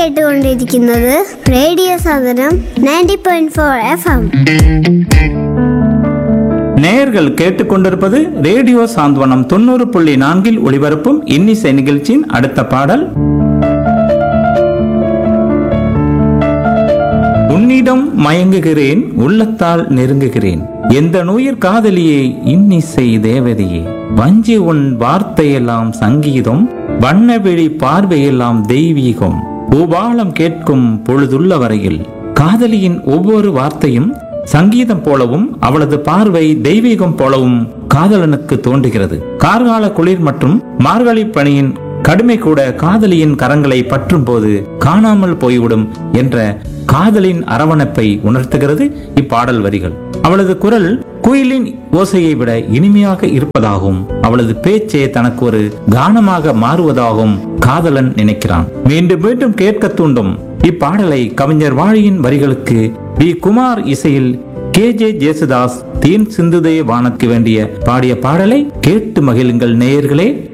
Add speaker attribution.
Speaker 1: കേട്ടുകൊണ്ടിരിക്കുന്നത് റേഡിയോ സാധനം ninety point four F M
Speaker 2: நேயர்கள் கேட்டுக்கொண்டிருப்பது ரேடியோ சாந்தவனம் தொண்ணூறு புள்ளி நான்கில் ஒளிபரப்பும் இன்னிசை நிகழ்ச்சியின் அடுத்த பாடல் உன்னிடம் மயங்குகிறேன் உள்ளத்தால் நெருங்குகிறேன் எந்த நுயிர் காதலியே இன்னிசை தேவதையே வஞ்சி உன் வார்த்தையெல்லாம் சங்கீதம் வண்ணவிழி பார்வையெல்லாம் தெய்வீகம் பூபாலம் கேட்கும் பொழுதுள்ள வரையில் காதலியின் ஒவ்வொரு வார்த்தையும் சங்கீதம் போலவும் அவளது பார்வை தெய்வீகம் போலவும் காதலனுக்கு தோன்றுகிறது கார்கால குளிர் மற்றும் மார்கழி பனியின் கடுமை கூட காதலியின் கரங்களை பற்றும் போது காணாமல் போய்விடும் என்ற காதலின் அரவணைப்பை உணர்த்துகிறது இப்பாடல் வரிகள் அவளது குரல் குயிலின் ஓசையை விட இனிமையாக இருப்பதாகவும் அவளது பேச்சே தனக்கு ஒரு கானமாக மாறுவதாகவும் காதலன் நினைக்கிறான் மீண்டும் மீண்டும் கேட்க தூண்டும் இப்பாடலை கவிஞர் வாழியின் வரிகளுக்கு வி குமார் இசையில் கே ஜே ஜேசுதாஸ் தேன் சிந்துதே வானக்கு வேண்டிய பாடிய பாடலை கேட்டு மகிழுங்கள் நேயர்களே